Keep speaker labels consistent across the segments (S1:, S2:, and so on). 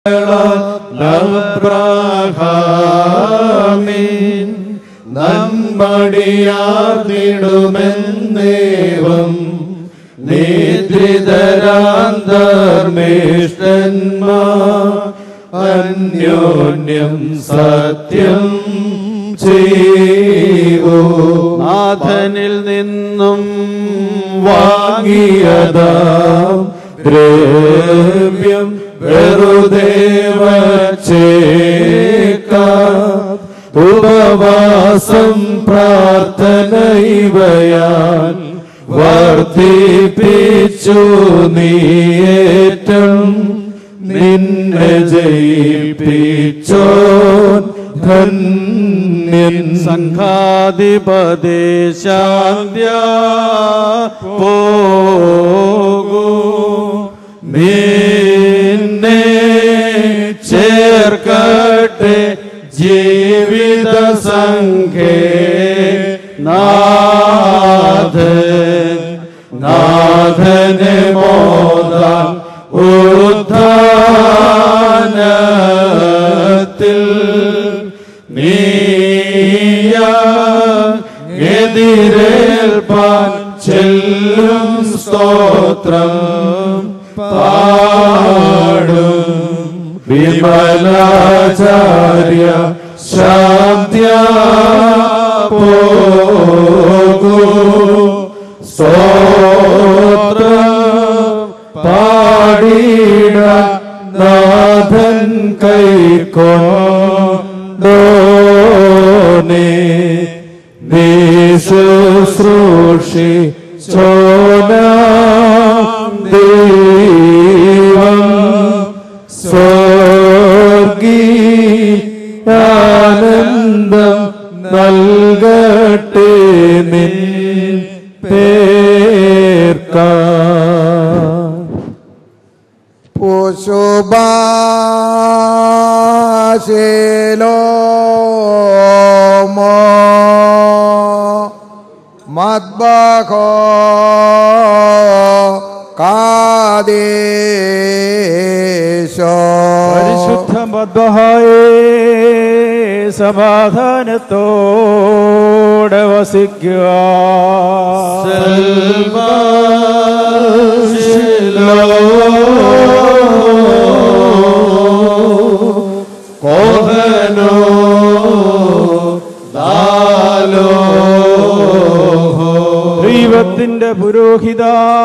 S1: ലബ്രഹാമീൻ നന്മടിയാർന്നിടുമെന്നേവം നേദ്രിതരാന്തർമേഷ്ടന്മാ അന്യോന്യം സത്യം ചെയ്വോ
S2: നാഥനിൽ നിന്നും
S1: വാങ്ങിയതാം ദ്രവ്യം വെറുതെ വച്ചേക്കാം ഉപവാസം പ്രാർത്ഥന ഇവയാൽ വർദ്ധിപ്പിച്ചു നീയേറ്റം നിന്നെ ജയിപ്പിച്ചോ ധന്യൻ
S2: സംഘാധിപതി ശാന്ത്യ പോകൂ
S1: നിന്നെ ചേർക്കട്ടെ ജീവിത സംഖ്യേ നാഥൻ നാഥനെ മോദം ഉദ്ധാനത്തിൽ നീയ എതിരേൽപ്പാൻ ചെല്ലും സ്തോത്രം പാടും വിമലാചാര്യ ശാന്ത്യ പോകൂ സ്തോത്രം പാടിട നാഥൻ കൈക്കൊണ്ടോനെ ദേശശ്രൂഷി ചോനാം ദൈവം സ്വർഗീയാനന്ദം നൽകട്ടെ നിൻ പേർക്കാ
S3: Pusubasilo Madbako Kadesho
S2: പരിശുദ്ധ മദ്ബഹായേ സമാധാനത്തോടെ വസിക്കുക
S1: കോഹനോ ദാലോ
S2: ദൈവത്തിന്റെ പുരോഹിത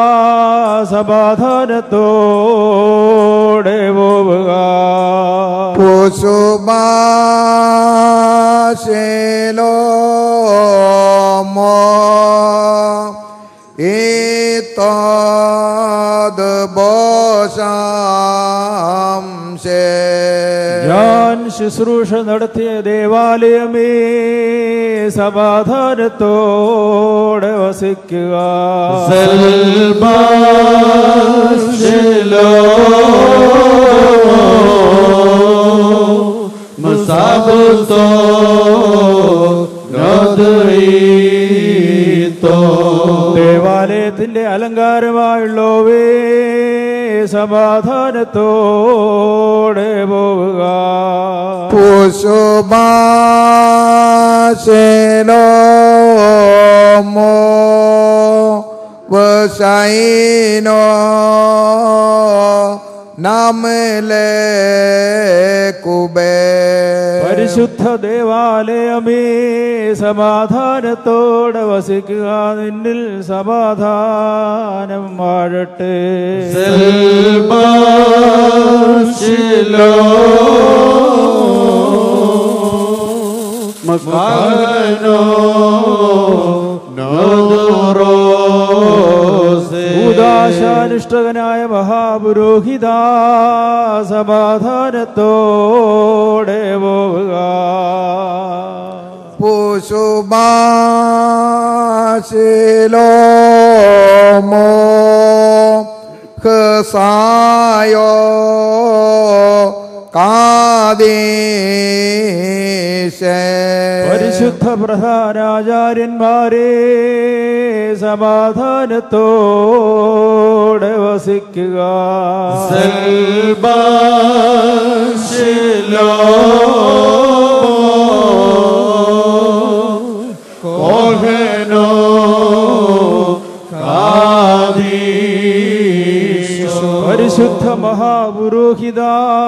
S2: സമാധാനത്തോടെ പോവുക
S3: Pusubasilo Mo Itad Bosamse
S2: ഞാൻ ശുശ്രൂഷ നടത്തിയ ദേവാലയമേ സമാധാനത്തോടെ വസിക്കുക
S1: സൽബാശിലോ മസാബുത്തോ നദീതോ
S2: ദേവാലയത്തിന്റെ അലങ്കാരമായുള്ളവേ സമാധാനത്തോടെ പോവുക
S3: Pusubasilo Mo Vasaino Namele Kube
S2: പരിശുദ്ധ ദേവാലയമേ സമാധാനത്തോടെ വസിക്കുക നിന്നിൽ സമാധാനം വാഴട്ടെ
S1: സൽബാശിലോ മക്കാനോ നോദോറോസേ
S2: ഭൂതാശാനുഷ്ഠകനായ മഹാപുരോഹിത സമാധാനത്തോടെ പോവുക
S3: Pusubasilo Mo Kesayo Kadishe
S2: പരിശുദ്ധ പ്രധാനാചാര്യന്മാരെ സമാധാനത്തോടെ വസിക്കുക വസിക്കുക
S1: സെൽബാശിലോ കോഹനോ കാദീശോ
S2: പരിശുദ്ധ മഹാപുരോഹിത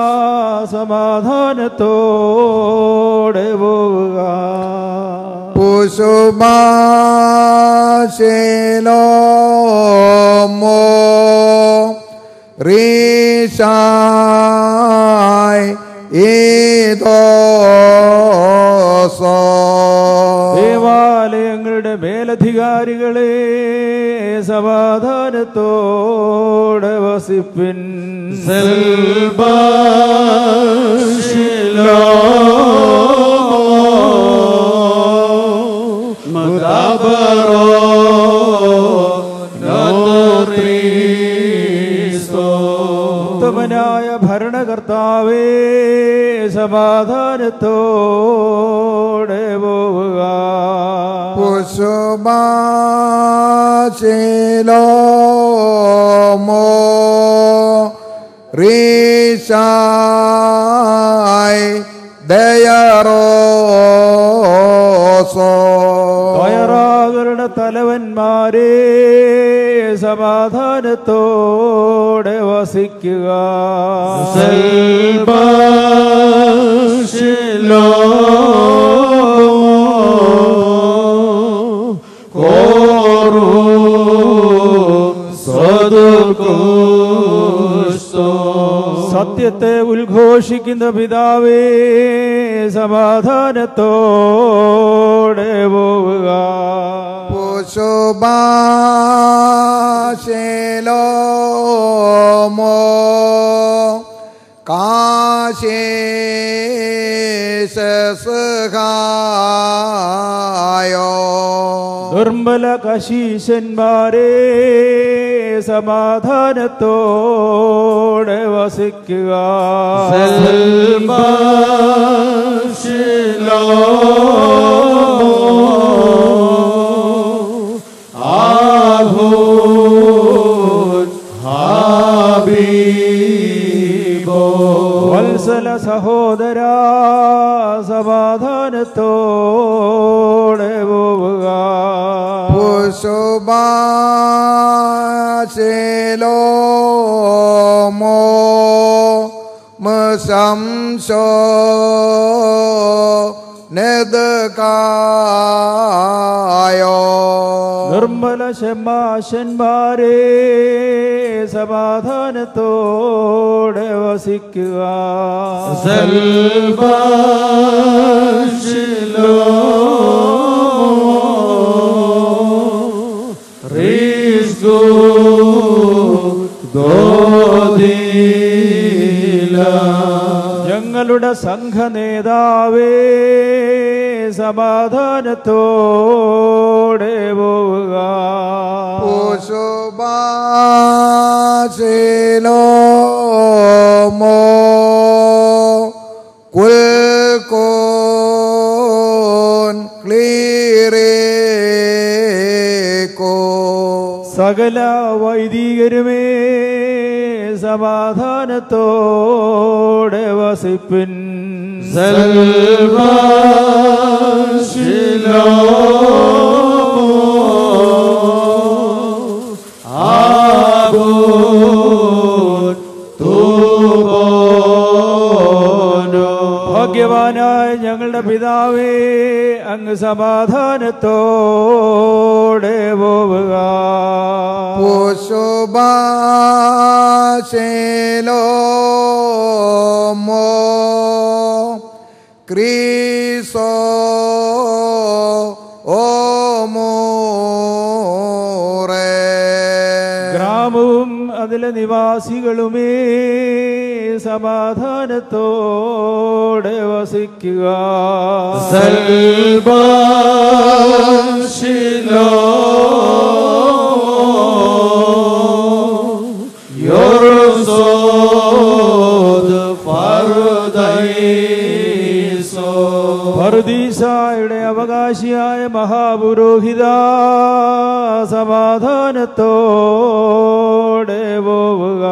S2: സമാധാനത്തോടെ പോവുക
S3: കുസുമാശേലോമോ റീശായ് ഈദോസോ
S2: ദേവാലയങ്ങളുടെ മേലധികാരികളെ സമാധാനത്തോടെ വസിപ്പിൻ
S1: സെൽബാശിലോ മദബറോ നോത്രീസ്തോ
S2: ഉത്തമനായ ഭരണകർത്താവേ സമാധാനത്തോടെ പോവുക
S3: കുസുമാശേലോമോ റീശായ് ദയറോസോ
S2: വയറാകളുടെ തലവന്മാരെ സമാധാനത്തോടെ വസിക്കുക
S1: സെൽബാശിലോ കോറു സ്വതുക്കുസ്തോ
S2: സത്യത്തെ ഉദ്ഘോഷിക്കുന്ന പിതാവേ സമാധാനത്തോടെ പോവുക
S3: കുസുമാശേലോമോ കാശേഷോ
S2: ദുർബല കശീശന്മാരെ സമാധാനത്തോടെ വസിക്കുക
S1: സെൽബാശിലോ ആഹൂൻ ഹാബീബോ
S2: വത്സല സഹോദര സമാധാനത്തോടെ പോവുക
S3: കുസുമാശേലോമോ മസംസോ നെതകായോ
S2: നിർമ്മല ശമാശന്മാരെ സമാധാനത്തോടെ വസിക്കുക
S1: സെൽബാശിലോ റിസ്കു ദോദീല
S2: ഞങ്ങളുടെ സംഘ നേതാവേ സമാധാനത്തോടെ പോവുക
S3: കുസുമാശേലോമോ കുൽക്കോൻ ക്ലീരേക്കോ
S2: സകല വൈദികരുമേ സമാധാനത്തോടെ വസിപ്പിൻ
S1: സെൽബാശിലോ ആബൂൻ തൂബോനോ
S2: ഭാഗ്യവാനായ ഞങ്ങളുടെ പിതാവേ അങ്ങ് സമാധാനത്തോടെ പോവുക
S3: കുസുമാശേലോമോ ക്രീസോ ഓമോറേ
S2: ഗ്രാമവും അതിലെ നിവാസികളുമേ സമാധാനത്തോടെ വസിക്കുക
S1: സെൽബാശിലോ യോർസോദ് ഫർദൈസോ
S2: പറുദീസായുടെ അവകാശിയായ മഹാപുരോഹിത സമാധാനത്തോടെ പോവുക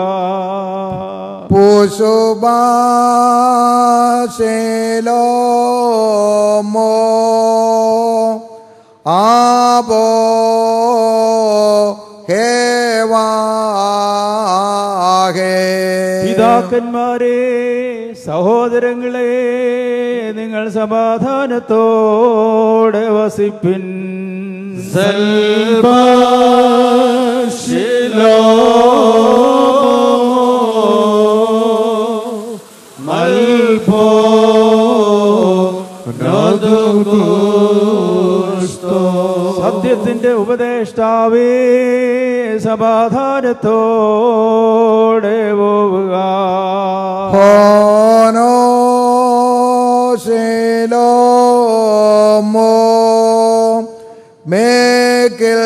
S3: പുഷുബാശേലോമോ ആബോ ഹേവാഹേ
S2: പിതാക്കന്മാരെ സഹോദരങ്ങളെ നിങ്ങൾ സമാധാനത്തോടെ വസിപ്പിൻ
S1: Malpo
S2: സത്യത്തിന്റെ ഉപദേഷ്ടാവേ സമാധാനത്തോടെ പോവുക
S3: ഹോനോ ശേലോമോ മേക്കിൽ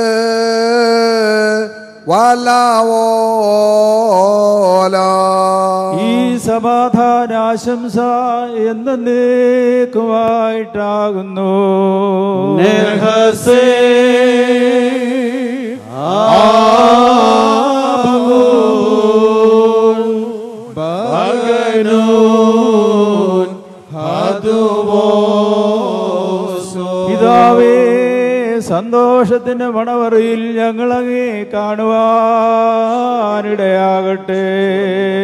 S3: വലവോല
S2: ഈ സമാധാനാശംസ എന്നേക്കുമായിട്ടാകുന്നു
S1: Nehase Abun Baganun Haduvoso
S2: പിതാവേ സന്തോഷത്തിന്റെ മണവറിയിൽ ഞങ്ങളങ്ങേ കാണുവാനിടയാകട്ടെ